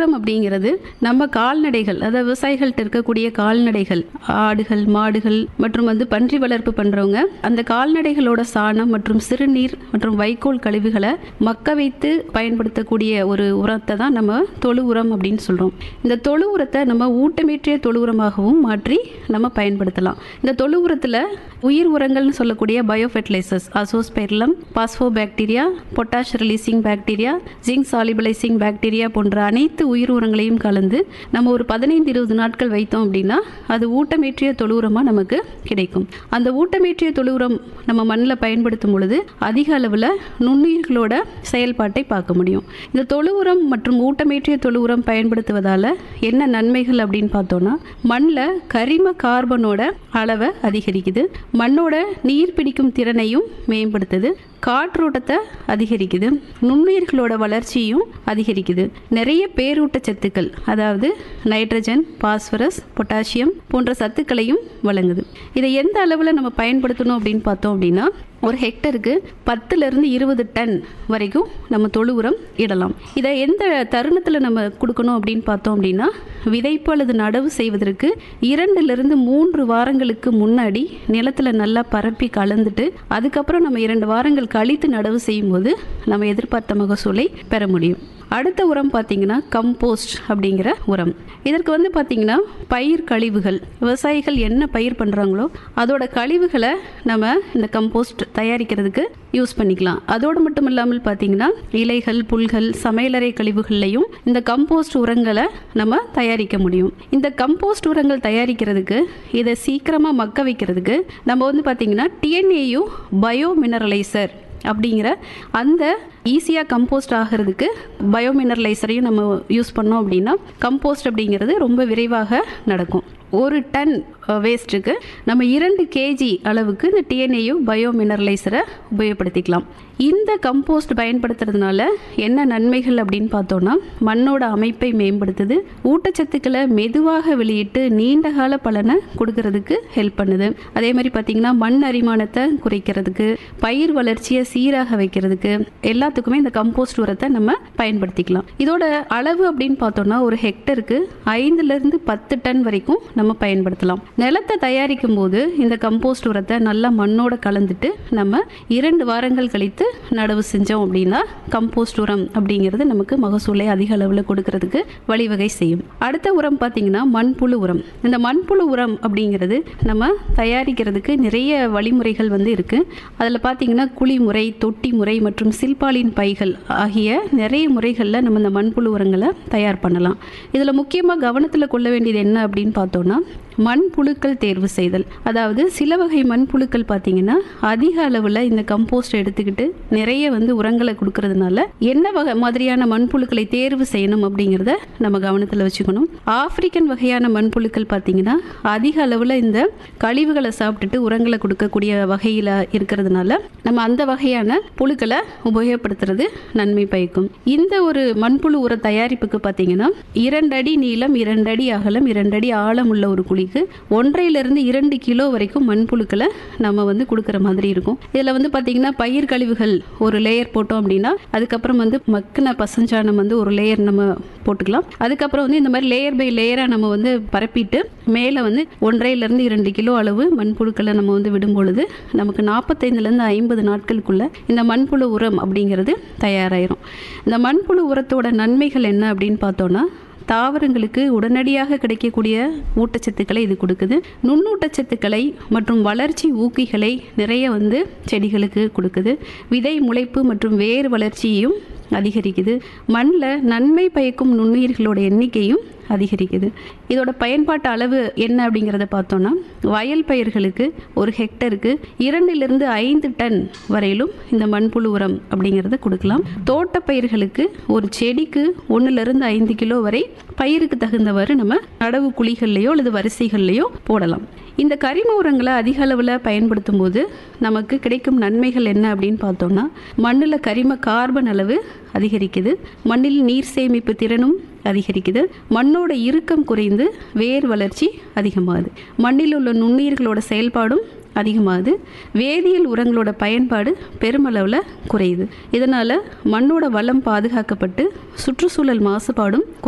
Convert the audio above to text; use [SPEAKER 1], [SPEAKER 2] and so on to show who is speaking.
[SPEAKER 1] உரம் அப்படிங்கிறது நம்ம கால்நடைகள் அதாவது விவசாயிகள்கிட்ட இருக்கக்கூடிய கால்நடைகள் ஆடுகள் மாடுகள் மற்றும் வந்து பன்றி வளர்ப்பு பண்றவங்க அந்த கால்நடைகளோட சாணம் மற்றும் சிறுநீர் மற்றும் வைக்கோல் கழிவுகளை மக்க வைத்து பயன்படுத்தக்கூடிய ஒரு உரத்தை தான் நம்ம தொழு உரம் அப்படின்னு சொல்றோம் இந்த தொழு உரத்தை நம்ம ஊட்டமேற்றிய தொழு உரமாகவும் மாற்றி நம்ம பயன்படுத்தலாம் இந்த தொழு உரத்துல உயிர் உரங்கள்னு சொல்லக்கூடிய bio fertilisers Azospirillum phospho bacteria potash releasing bacteria zinc solubilising bacteria போன்ற அனைத்து உயிர் உரங்களையும் கலந்து நம்ம ஒரு பதினைந்து இருபது நாட்கள் வைத்தோம் அப்படின்னா அது ஊட்டமேற்றிய தொழு உரமாக நமக்கு கிடைக்கும் அந்த ஊட்டமேற்றிய தொழு உரம் நம்ம மண்ணில் பயன்படுத்தும் பொழுது அதிக அளவில் நுண்ணுயிர்களோட செயல்பாட்டை பார்க்க முடியும் இந்த தொழு உரம் மற்றும் ஊட்டமேற்றிய தொழு உரம் பயன்படுத்துவதால் என்ன நன்மைகள் அப்படின்னு பார்த்தோன்னா மண்ணில் கரிம கார்பனோட அளவை அதிகரிக்குது மண்ணோட நீர் பிடிக்கும் திறனையும் மேம்படுத்துது காற்றோட்டத்தை அதிகரிக்குது நுண்ணுயிர்களோட வளர்ச்சியும் அதிகரிக்குது நிறைய பேரூட்டச்சத்துக்கள் அதாவது நைட்ரஜன் பாஸ்பரஸ் பொட்டாசியம் போன்ற சத்துக்களையும் வழங்குது இதை எந்த அளவில் நம்ம பயன்படுத்தணும் அப்படின்னு பார்த்தோம் அப்படின்னா ஒரு ஹெக்டருக்கு பத்துலேருந்து இருபது டன் வரைக்கும் நம்ம தொழு உரம் இடலாம் இதை எந்த தருணத்தில் நம்ம கொடுக்கணும் அப்படின்னு பார்த்தோம் அப்படின்னா விதைப்பு அல்லது நடவு செய்வதற்கு இரண்டுலேருந்து மூன்று வாரங்களுக்கு முன்னாடி நிலத்தில் நல்லா பரப்பி கலந்துட்டு அதுக்கப்புறம் நம்ம இரண்டு வாரங்கள் கழித்து நடவு செய்யும்போது நம்ம எதிர்பார்த்த மகசூலை பெற முடியும் அடுத்த உரம் பார்த்தீங்கன்னா கம்போஸ்ட் அப்படிங்கிற உரம் இதற்கு வந்து பார்த்தீங்கன்னா பயிர் கழிவுகள் விவசாயிகள் என்ன பயிர் பண்ணுறாங்களோ அதோட கழிவுகளை நம்ம இந்த கம்போஸ்ட் தயாரிக்கிறதுக்கு யூஸ் பண்ணிக்கலாம் அதோடு மட்டும் இல்லாமல் பார்த்தீங்கன்னா இலைகள் புல்கள் சமையலறை கழிவுகள்லையும் இந்த கம்போஸ்ட் உரங்களை நம்ம தயாரிக்க முடியும் இந்த கம்போஸ்ட் உரங்கள் தயாரிக்கிறதுக்கு இதை சீக்கிரமாக மக்க வைக்கிறதுக்கு நம்ம வந்து பார்த்தீங்கன்னா டிஎன்ஏயு பயோ மினரலைசர் அப்படிங்கிற அந்த ஈஸியாக கம்போஸ்ட் ஆகிறதுக்கு பயோமினரலைசரையும் நம்ம யூஸ் பண்ணோம் அப்படின்னா கம்போஸ்ட் அப்படிங்கிறது ரொம்ப விரைவாக நடக்கும் ஒரு டன் வேஸ்ட்டுக்கு நம்ம இரண்டு கேஜி அளவுக்கு இந்த டிஎன்ஏயு பயோ மினரலைசரை உபயோகப்படுத்திக்கலாம் இந்த கம்போஸ்ட் பயன்படுத்துறதுனால என்ன நன்மைகள் அப்படின்னு பார்த்தோன்னா மண்ணோட அமைப்பை மேம்படுத்துது ஊட்டச்சத்துக்களை மெதுவாக வெளியிட்டு நீண்ட கால பலனை கொடுக்கறதுக்கு ஹெல்ப் பண்ணுது அதே மாதிரி பார்த்தீங்கன்னா மண் அரிமானத்தை குறைக்கிறதுக்கு பயிர் வளர்ச்சியை சீராக வைக்கிறதுக்கு எல்லாத்துக்குமே இந்த கம்போஸ்ட் உரத்தை நம்ம பயன்படுத்திக்கலாம் இதோட அளவு அப்படின்னு பார்த்தோம்னா ஒரு ஹெக்டருக்கு ஐந்துலேருந்து பத்து டன் வரைக்கும் நம்ம பயன்படுத்தலாம் நிலத்தை தயாரிக்கும் போது இந்த கம்போஸ்ட் உரத்தை நல்லா மண்ணோட கலந்துட்டு நம்ம இரண்டு வாரங்கள் கழித்து நடவு செஞ்சோம் அப்படின்னா கம்போஸ்ட் உரம் அப்படிங்கிறது நமக்கு மகசூலை அதிக அளவில் கொடுக்கறதுக்கு வழிவகை செய்யும் அடுத்த உரம் பார்த்தீங்கன்னா மண்புழு உரம் இந்த மண்புழு உரம் அப்படிங்கிறது நம்ம தயாரிக்கிறதுக்கு நிறைய வழிமுறைகள் வந்து இருக்கு அதில் பார்த்தீங்கன்னா குழி முறை தொட்டி முறை மற்றும் சில்பாலின் பைகள் ஆகிய நிறைய முறைகளில் நம்ம இந்த மண்புழு உரங்களை தயார் பண்ணலாம் இதில் முக்கியமாக கவனத்தில் கொள்ள வேண்டியது என்ன அப்படின்னு பார்த்தோம்னா மண்புழுக்கள் தேர்வு செய்தல் அதாவது சில வகை மண்புழுக்கள் பார்த்தீங்கன்னா அதிக அளவில் இந்த கம்போஸ்ட் எடுத்துக்கிட்டு நிறைய வந்து உரங்களை கொடுக்கறதுனால என்ன வகை மாதிரியான மண்புழுக்களை தேர்வு செய்யணும் அப்படிங்கிறத நம்ம கவனத்தில் வச்சுக்கணும் ஆப்பிரிக்கன் வகையான மண்புழுக்கள் பார்த்தீங்கன்னா அதிக அளவில் இந்த கழிவுகளை சாப்பிட்டுட்டு உரங்களை கொடுக்கக்கூடிய வகையில் இருக்கிறதுனால நம்ம அந்த வகையான புழுக்களை உபயோகப்படுத்துறது நன்மை பயக்கும் இந்த ஒரு மண்புழு உர தயாரிப்புக்கு பார்த்தீங்கன்னா இரண்டு அடி நீளம் இரண்டு அடி அகலம் இரண்டு அடி ஆழம் உள்ள ஒரு குழிக்கு ஒன்றையிலிருந்து இரண்டு கிலோ வரைக்கும் மண்புழுக்களை நம்ம வந்து கொடுக்குற மாதிரி இருக்கும் இதில் வந்து பார்த்தீங்கன்னா பயிர் கழிவுகள் ஒரு லேயர் போட்டோம் அப்படின்னா அதுக்கப்புறம் வந்து மக்கின பசஞ்சானம் வந்து ஒரு லேயர் நம்ம போட்டுக்கலாம் அதுக்கப்புறம் வந்து இந்த மாதிரி லேயர் பை லேயராக நம்ம வந்து பரப்பிட்டு மேலே வந்து ஒன்றையிலிருந்து இரண்டு கிலோ அளவு மண்புழுக்களை நம்ம வந்து விடும் பொழுது நமக்கு நாற்பத்தைந்துலேருந்து ஐம்பது நாட்களுக்குள்ள இந்த மண்புழு உரம் அப்படிங்கிறது தயாராயிரும் இந்த மண்புழு உரத்தோட நன்மைகள் என்ன அப்படின்னு பார்த்தோன்னா தாவரங்களுக்கு உடனடியாக கிடைக்கக்கூடிய ஊட்டச்சத்துக்களை இது கொடுக்குது நுண்ணூட்டச்சத்துக்களை மற்றும் வளர்ச்சி ஊக்கிகளை நிறைய வந்து செடிகளுக்கு கொடுக்குது விதை முளைப்பு மற்றும் வேர் வளர்ச்சியையும் அதிகரிக்குது மண்ணில் நன்மை பயக்கும் நுண்ணுயிர்களோட எண்ணிக்கையும் அதிகரிக்குது இதோட பயன்பாட்டு அளவு என்ன அப்படிங்கிறத பார்த்தோன்னா வயல் பயிர்களுக்கு ஒரு ஹெக்டருக்கு இரண்டிலிருந்து ஐந்து டன் வரையிலும் இந்த மண்புழு உரம் அப்படிங்கிறத கொடுக்கலாம் தோட்ட பயிர்களுக்கு ஒரு செடிக்கு ஒன்றுலேருந்து ஐந்து கிலோ வரை பயிருக்கு தகுந்தவாறு நம்ம நடவு குழிகள்லையோ அல்லது வரிசைகள்லையோ போடலாம் இந்த கரிம உரங்களை அதிக அளவில் பயன்படுத்தும் போது நமக்கு கிடைக்கும் நன்மைகள் என்ன அப்படின்னு பார்த்தோம்னா மண்ணில் கரிம கார்பன் அளவு அதிகரிக்குது மண்ணில் நீர் சேமிப்பு திறனும் அதிகரிக்குது மண்ணோட இறுக்கம் குறைந்து வேர் வளர்ச்சி அதிகமாகுது மண்ணில் உள்ள நுண்ணுயிர்களோட செயல்பாடும் அதிகமாகுது வேதியியல் உரங்களோட பயன்பாடு பெருமளவில் குறையுது இதனால் மண்ணோட வளம் பாதுகாக்கப்பட்டு சுற்றுச்சூழல் மாசுபாடும்